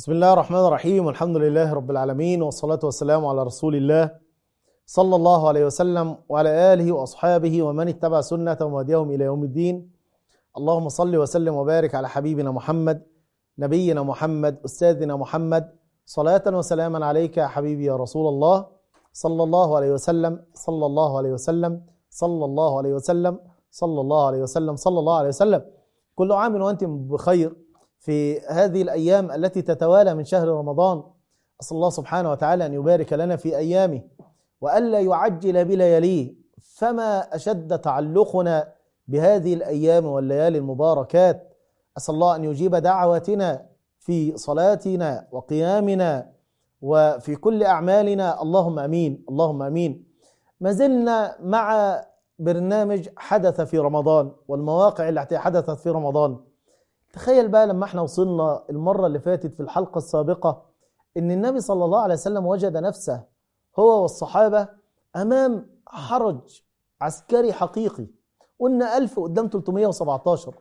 بسم الله الرحمن الرحيم والحمد لله رب العالمين والصلاة والسلام على رسول الله صلى الله عليه وسلم وعلى آله وأصحابه ومن اتبع سنة وهديهم إلى يوم الدين اللهم صل وسلم وبارك على حبيبنا محمد نبينا محمد أستاذنا محمد صلاة وسلاما عليك يا حبيبي يا رسول الله صلى الله عليه وسلم صلى الله عليه وسلم صلى الله عليه وسلم صلى الله عليه وسلم صلى الله عليه وسلم كل عام وأنتم بخير في هذه الأيام التي تتوالى من شهر رمضان أسأل الله سبحانه وتعالى أن يبارك لنا في أيامه وألا يعجل بلياليه فما أشد تعلقنا بهذه الأيام والليالي المباركات أسأل الله أن يجيب دعوتنا في صلاتنا وقيامنا وفي كل أعمالنا اللهم أمين اللهم أمين ما زلنا مع برنامج حدث في رمضان والمواقع التي حدثت في رمضان تخيل بقى لما احنا وصلنا المرة اللي فاتت في الحلقة السابقة ان النبي صلى الله عليه وسلم وجد نفسه هو والصحابة امام حرج عسكري حقيقي قلنا ألف قدام 317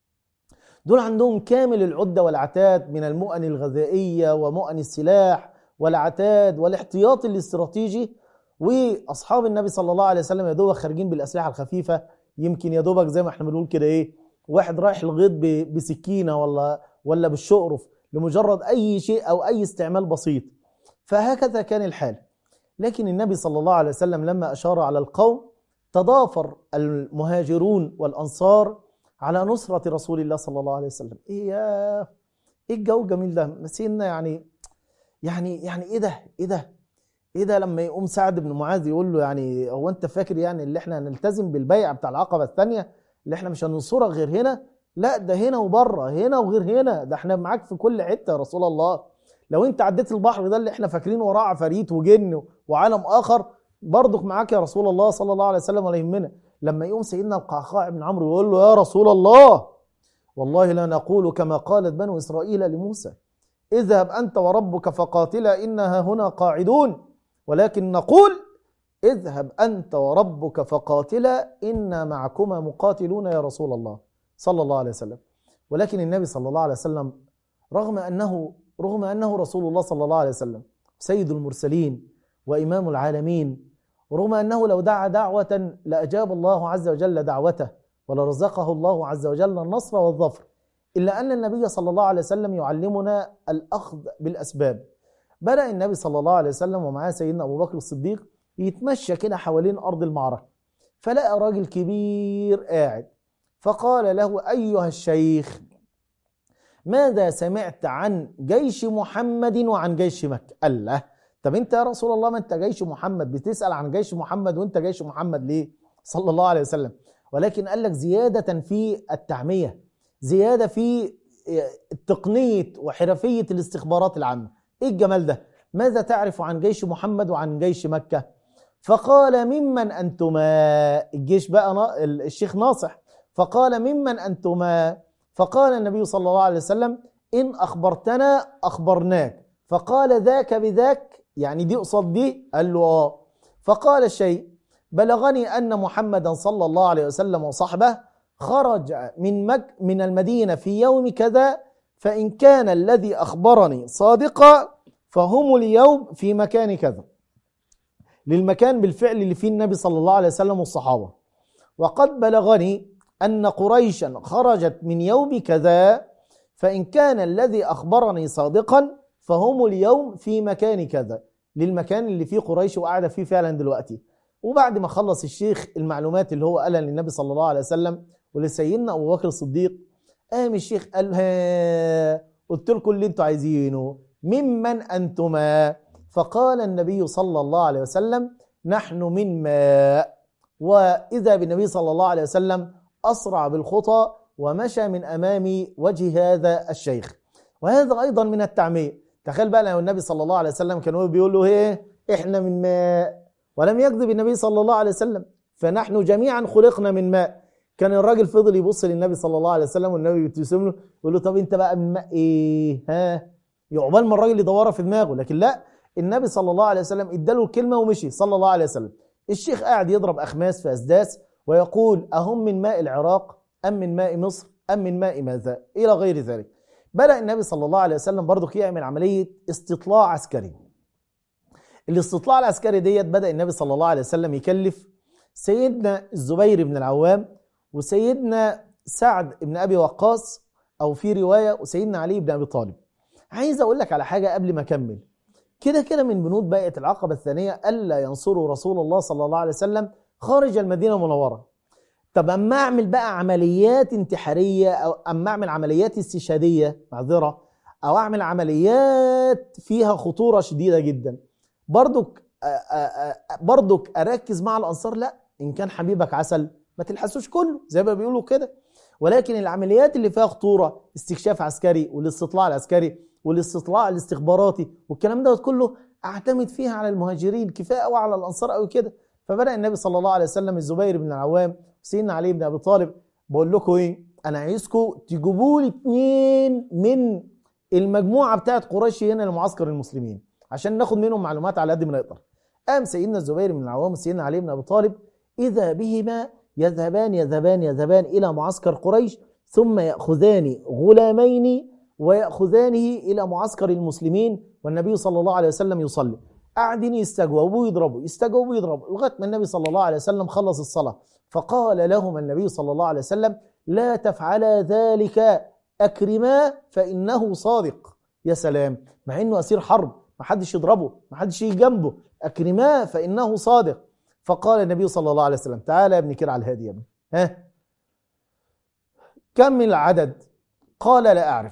دول عندهم كامل العدة والعتاد من المؤن الغذائية ومؤن السلاح والعتاد والاحتياط الاستراتيجي واصحاب النبي صلى الله عليه وسلم يا دوبك خارجين بالاسلحه الخفيفه يمكن يا دوبك زي ما احنا بنقول كده ايه واحد رايح الغيط بسكينه ولا ولا بالشقرف لمجرد اي شيء او اي استعمال بسيط فهكذا كان الحال لكن النبي صلى الله عليه وسلم لما اشار على القوم تضافر المهاجرون والانصار على نصره رسول الله صلى الله عليه وسلم ايه يا ايه الجو الجميل ده نسينا يعني يعني يعني ايه ده ايه ده ايه ده لما يقوم سعد بن معاذ يقول له يعني هو انت فاكر يعني اللي احنا هنلتزم بالبيع بتاع العقبه الثانيه اللي احنا مش هننصرك غير هنا لا ده هنا وبره هنا وغير هنا ده احنا معاك في كل حته يا رسول الله لو انت عديت البحر ده اللي احنا فاكرينه وراه عفاريت وجن وعالم اخر برضك معاك يا رسول الله صلى الله عليه وسلم ولا يهمنا لما يقوم سيدنا القعقاع بن عمرو يقول له يا رسول الله والله لا نقول كما قالت بنو اسرائيل لموسى اذهب انت وربك فقاتلا انها هنا قاعدون ولكن نقول اذهب أنت وربك فقاتلا إنا معكما مقاتلون يا رسول الله صلى الله عليه وسلم ولكن النبي صلى الله عليه وسلم رغم أنه رغم أنه رسول الله صلى الله عليه وسلم سيد المرسلين وإمام العالمين رغم أنه لو دعا دعوة لأجاب الله عز وجل دعوته ولرزقه الله عز وجل النصر والظفر إلا أن النبي صلى الله عليه وسلم يعلمنا الأخذ بالأسباب بدأ النبي صلى الله عليه وسلم ومعاه سيدنا أبو بكر الصديق يتمشى كده حوالين أرض المعركة فلقى راجل كبير قاعد فقال له أيها الشيخ ماذا سمعت عن جيش محمد وعن جيش مكة قال له طب انت يا رسول الله ما انت جيش محمد بتسأل عن جيش محمد وانت جيش محمد ليه صلى الله عليه وسلم ولكن قال لك زيادة في التعمية زيادة في تقنية وحرفية الاستخبارات العامة ايه الجمال ده ماذا تعرف عن جيش محمد وعن جيش مكة فقال ممن أنتما الجيش بقى الشيخ ناصح فقال ممن أنتما فقال النبي صلى الله عليه وسلم إن أخبرتنا أخبرناك فقال ذاك بذاك يعني دي قصاد دي قال له آه فقال الشيء بلغني أن محمدا صلى الله عليه وسلم وصحبه خرج من مك من المدينة في يوم كذا فإن كان الذي أخبرني صادقا فهم اليوم في مكان كذا للمكان بالفعل اللي فيه النبي صلى الله عليه وسلم والصحابة وقد بلغني أن قريشا خرجت من يوم كذا فإن كان الذي أخبرني صادقا فهم اليوم في مكان كذا للمكان اللي فيه قريش وقاعدة فيه فعلا دلوقتي وبعد ما خلص الشيخ المعلومات اللي هو قالها للنبي صلى الله عليه وسلم ولسيدنا أبو بكر الصديق قام الشيخ قال ها قلت لكم اللي انتوا عايزينه ممن أنتما فقال النبي صلى الله عليه وسلم نحن من ماء وإذا بالنبي صلى الله عليه وسلم أسرع بالخطى ومشى من أمام وجه هذا الشيخ وهذا أيضا من التعمية تخيل بقى لو النبي صلى الله عليه وسلم كان هو بيقول له ايه احنا من ماء ولم يكذب النبي صلى الله عليه وسلم فنحن جميعا خلقنا من ماء كان الراجل فضل يبص للنبي صلى الله عليه وسلم والنبي يبتسم له يقول له طب انت بقى من ماء ايه ها عقبال ما الراجل يدورها في دماغه لكن لا النبي صلى الله عليه وسلم اداله الكلمه ومشي صلى الله عليه وسلم الشيخ قاعد يضرب اخماس في اسداس ويقول اهم من ماء العراق ام من ماء مصر ام من ماء ماذا الى غير ذلك بدأ النبي صلى الله عليه وسلم برضو يعمل عملية استطلاع عسكري الاستطلاع العسكري ديت بدأ النبي صلى الله عليه وسلم يكلف سيدنا الزبير بن العوام وسيدنا سعد بن أبي وقاص أو في رواية وسيدنا علي بن أبي طالب عايز أقول لك على حاجة قبل ما أكمل كده كده من بنود بيعة العقبة الثانية ألا ينصروا رسول الله صلى الله عليه وسلم خارج المدينة المنورة طب اما اعمل بقى عمليات انتحاريه او اما اعمل عمليات استشهاديه معذره او اعمل عمليات فيها خطوره شديده جدا برضك برضك اركز مع الانصار لا ان كان حبيبك عسل ما تلحسوش كله زي ما بيقولوا كده ولكن العمليات اللي فيها خطوره استكشاف عسكري والاستطلاع العسكري والاستطلاع الاستخباراتي والكلام دوت كله اعتمد فيها على المهاجرين كفايه قوي على الانصار قوي كده فبدا النبي صلى الله عليه وسلم الزبير بن العوام سيدنا علي بن ابي طالب بقول لكم ايه انا عايزكم تجيبوا لي اثنين من المجموعه بتاعت قريش هنا لمعسكر المسلمين عشان ناخد منهم معلومات على قد ما نقدر قام سيدنا الزبير بن العوام وسيدنا علي بن ابي طالب اذا بهما يذهبان يذهبان يذهبان الى معسكر قريش ثم ياخذان غلامين وياخذانه الى معسكر المسلمين والنبي صلى الله عليه وسلم يصلي قاعدين يستجوبوا ويضربوا يستجوبوا ويضربوا لغايه ما النبي صلى الله عليه وسلم خلص الصلاه فقال لهم النبي صلى الله عليه وسلم لا تفعلا ذلك اكرما فانه صادق يا سلام مع انه اسير حرب ما حدش يضربه ما حدش يجي جنبه اكرما فانه صادق فقال النبي صلى الله عليه وسلم تعالى يا ابن كير على الهادي يا ابني ها كم من العدد قال لا اعرف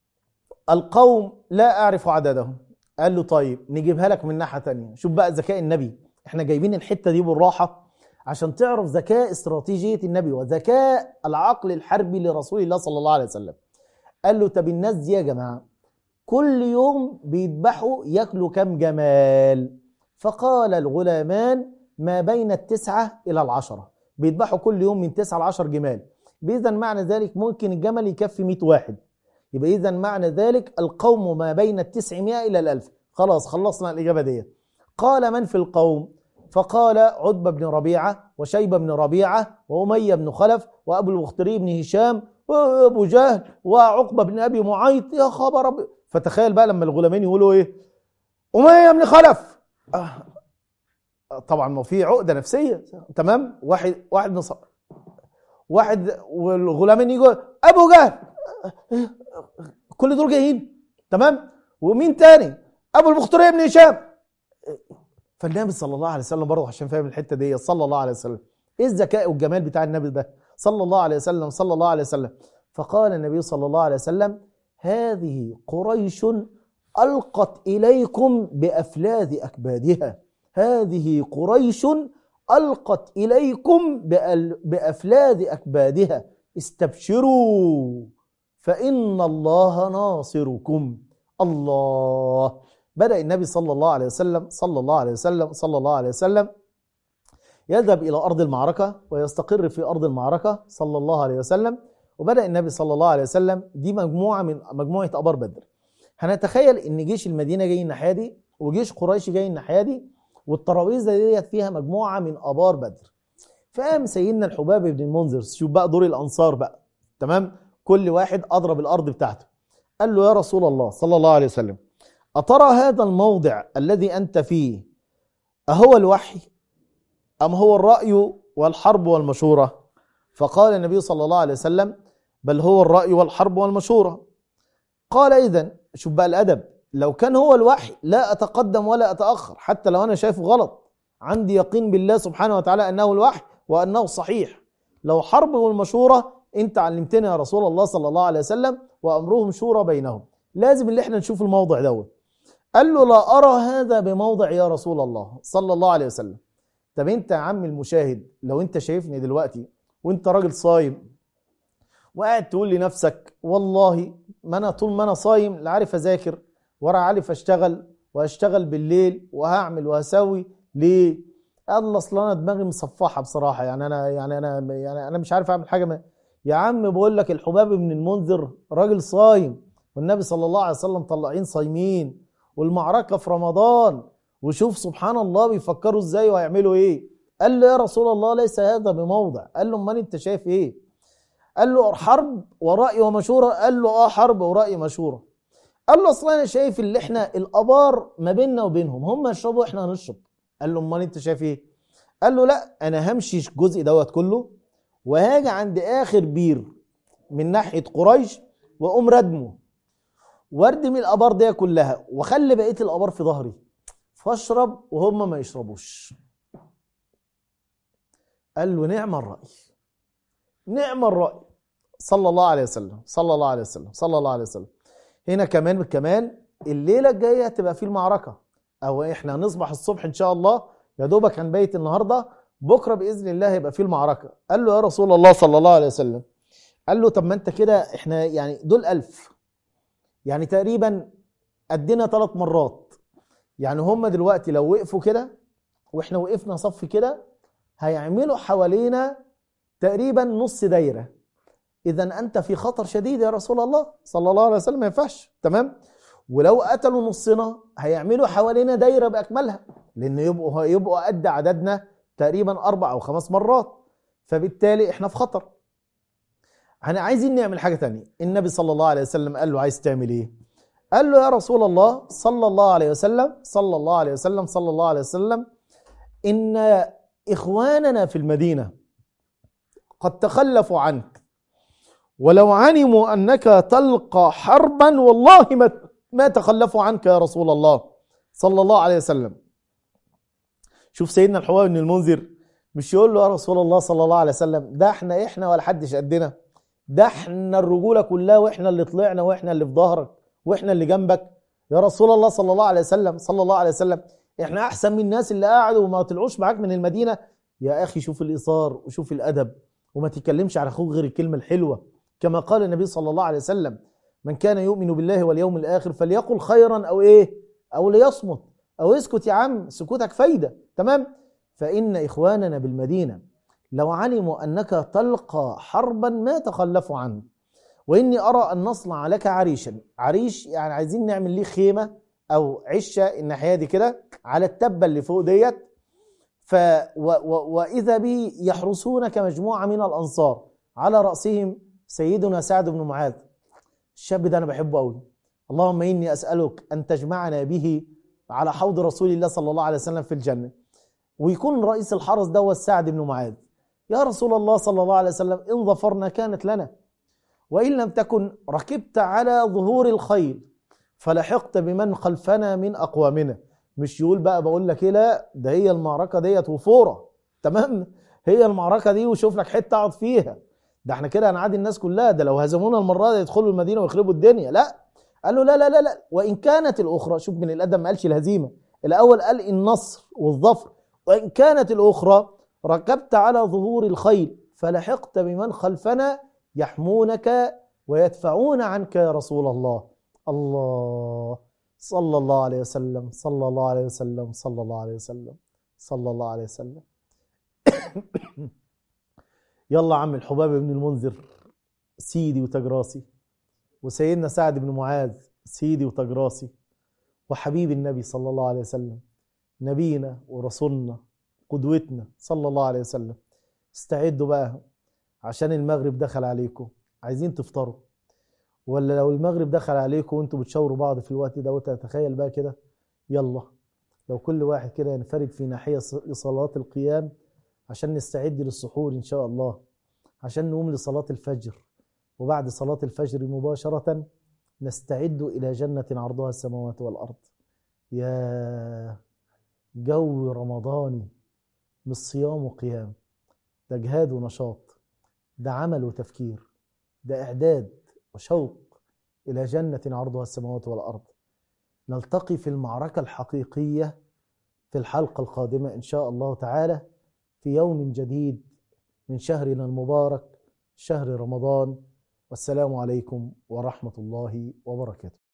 القوم لا اعرف عددهم قال له طيب نجيبها لك من ناحيه تانية شوف بقى ذكاء النبي احنا جايبين الحته دي بالراحه عشان تعرف ذكاء استراتيجيه النبي وذكاء العقل الحربي لرسول الله صلى الله عليه وسلم قال له طب الناس دي يا جماعه كل يوم بيذبحوا ياكلوا كم جمال فقال الغلامان ما بين التسعة إلى العشرة بيذبحوا كل يوم من تسعة لعشر جمال بإذا معنى ذلك ممكن الجمل يكفي 100 واحد يبقى إذا معنى ذلك القوم ما بين التسعمائة إلى الألف خلاص خلصنا الإجابة دي قال من في القوم فقال عتبة بن ربيعة وشيبة بن ربيعة وأمية بن خلف وأبو البختري بن هشام وأبو جهل وعقبة بن أبي معيط يا خبر رب فتخيل بقى لما الغلامين يقولوا إيه أمية بن خلف آه. طبعا ما في عقدة نفسية تمام واحد واحد من صبر. واحد والغلامين يقول أبو جهل كل دول جايين تمام ومين تاني ابو البختري بن هشام فالنبي صلى الله عليه وسلم برضه عشان فاهم الحته دي صلى الله عليه وسلم ايه الذكاء والجمال بتاع النبي ده صلى الله عليه وسلم صلى الله عليه وسلم فقال النبي صلى الله عليه وسلم هذه قريش القت اليكم بافلاذ اكبادها هذه قريش القت اليكم بافلاذ اكبادها استبشروا فإن الله ناصركم الله بدأ النبي صلى الله عليه وسلم صلى الله عليه وسلم صلى الله عليه وسلم يذهب إلى أرض المعركة ويستقر في أرض المعركة صلى الله عليه وسلم وبدأ النبي صلى الله عليه وسلم دي مجموعة من مجموعة أبار بدر هنتخيل إن جيش المدينة جاي الناحية دي وجيش قريش جاي الناحية دي والترابيزة ديت فيها مجموعة من أبار بدر فقام سيدنا الحباب بن المنذر شوف بقى دور الأنصار بقى تمام كل واحد أضرب الأرض بتاعته قال له يا رسول الله صلى الله عليه وسلم أترى هذا الموضع الذي أنت فيه أهو الوحي أم هو الرأي والحرب والمشورة فقال النبي صلى الله عليه وسلم بل هو الرأي والحرب والمشورة قال إذن شوف بقى الأدب لو كان هو الوحي لا أتقدم ولا أتأخر حتى لو أنا شايفه غلط عندي يقين بالله سبحانه وتعالى أنه الوحي وأنه صحيح لو حرب والمشورة انت علمتنا يا رسول الله صلى الله عليه وسلم وامرهم شورى بينهم لازم اللي احنا نشوف الموضع دوت قال له لا ارى هذا بموضع يا رسول الله صلى الله عليه وسلم طب انت يا عم المشاهد لو انت شايفني دلوقتي وانت راجل صايم وقاعد تقول لنفسك والله ما انا طول ما انا صايم لا عارف اذاكر ولا عارف اشتغل واشتغل بالليل وهعمل وهسوي ليه؟ الله اصل انا دماغي مصفحه بصراحه يعني انا يعني انا يعني انا مش عارف اعمل حاجه ما يا عم بقول لك الحباب بن المنذر راجل صايم والنبي صلى الله عليه وسلم طلعين صايمين والمعركه في رمضان وشوف سبحان الله بيفكروا ازاي وهيعملوا ايه قال له يا رسول الله ليس هذا بموضع قال له امال انت شايف ايه قال له حرب ورأي ومشورة قال له اه حرب ورأي مشورة قال له اصل انا شايف اللي احنا الابار ما بيننا وبينهم هم يشربوا واحنا هنشرب قال له امال انت شايف ايه قال له لا انا همشي الجزء دوت كله وهاجي عند اخر بير من ناحيه قريش واقوم ردمه واردم الابار دي كلها واخلي بقيه الابار في ظهري فاشرب وهم ما يشربوش قال له نعم الراي نعم الراي صلى الله عليه وسلم صلى الله عليه وسلم صلى الله عليه وسلم هنا كمان كمان الليله الجايه هتبقى في المعركه او احنا هنصبح الصبح ان شاء الله يا دوبك هنبيت النهارده بكره باذن الله هيبقى في المعركه قال له يا رسول الله صلى الله عليه وسلم قال له طب ما انت كده احنا يعني دول ألف يعني تقريبا قدنا ثلاث مرات يعني هم دلوقتي لو وقفوا كده واحنا وقفنا صف كده هيعملوا حوالينا تقريبا نص دايره اذا انت في خطر شديد يا رسول الله صلى الله عليه وسلم ما ينفعش تمام ولو قتلوا نصنا هيعملوا حوالينا دايره باكملها لان يبقوا يبقوا قد عددنا تقريبا اربع او خمس مرات فبالتالي احنا في خطر احنا عايزين نعمل حاجه تانية النبي صلى الله عليه وسلم قال له عايز تعمل ايه قال له يا رسول الله صلى الله عليه وسلم صلى الله عليه وسلم صلى الله عليه وسلم ان اخواننا في المدينه قد تخلفوا عنك ولو علموا انك تلقى حربا والله ما ما تخلفوا عنك يا رسول الله صلى الله عليه وسلم شوف سيدنا الحوار بن المنذر مش يقول له يا رسول الله صلى الله عليه وسلم ده احنا احنا ولا حدش قدنا ده احنا الرجوله كلها واحنا اللي طلعنا واحنا اللي في ظهرك واحنا اللي جنبك يا رسول الله صلى الله عليه وسلم صلى الله عليه وسلم احنا احسن من الناس اللي قعدوا وما طلعوش معاك من المدينه يا اخي شوف الايثار وشوف الادب وما تتكلمش على اخوك غير الكلمه الحلوه كما قال النبي صلى الله عليه وسلم من كان يؤمن بالله واليوم الاخر فليقل خيرا او ايه او ليصمت او اسكت يا عم سكوتك فايده تمام فان اخواننا بالمدينه لو علموا انك تلقى حربا ما تخلفوا عنه واني ارى ان نصنع لك عريشا عريش يعني عايزين نعمل ليه خيمه او عشه الناحيه دي كده على التبه اللي فوق ديت ف و و واذا به يحرسونك مجموعه من الانصار على راسهم سيدنا سعد بن معاذ الشاب ده انا بحبه قوي اللهم اني اسالك ان تجمعنا به على حوض رسول الله صلى الله عليه وسلم في الجنه ويكون رئيس الحرس ده سعد بن معاذ يا رسول الله صلى الله عليه وسلم ان ظفرنا كانت لنا وان لم تكن ركبت على ظهور الخيل فلحقت بمن خلفنا من اقوامنا مش يقول بقى بقول لك ايه لا ده هي المعركه ديت وفوره تمام هي المعركه دي وشوف لك حته اقعد فيها ده احنا كده هنعادي الناس كلها ده لو هزمونا المره دي يدخلوا المدينه ويخربوا الدنيا لا قال له لا لا لا لا وان كانت الاخرى شوف من الادب ما قالش الهزيمه الاول قال النصر والظفر وان كانت الاخرى ركبت على ظهور الخيل فلحقت بمن خلفنا يحمونك ويدفعون عنك يا رسول الله الله صلى الله عليه وسلم صلى الله عليه وسلم صلى الله عليه وسلم صلى الله عليه وسلم يلا عم الحباب بن المنذر سيدي وتجراسي وسيدنا سعد بن معاذ سيدي وتجراسي وحبيب النبي صلى الله عليه وسلم نبينا ورسولنا قدوتنا صلى الله عليه وسلم استعدوا بقى عشان المغرب دخل عليكم عايزين تفطروا ولا لو المغرب دخل عليكم وانتوا بتشاوروا بعض في الوقت ده تخيل بقى كده يلا لو كل واحد كده ينفرد في ناحية لصلاة القيام عشان نستعد للسحور إن شاء الله عشان نقوم لصلاة الفجر وبعد صلاة الفجر مباشرة نستعد إلى جنة عرضها السماوات والأرض يا جو رمضاني مش صيام وقيام ده جهاد ونشاط ده عمل وتفكير ده إعداد وشوق إلى جنة عرضها السماوات والأرض نلتقي في المعركة الحقيقية في الحلقة القادمة إن شاء الله تعالى في يوم جديد من شهرنا المبارك شهر رمضان والسلام عليكم ورحمة الله وبركاته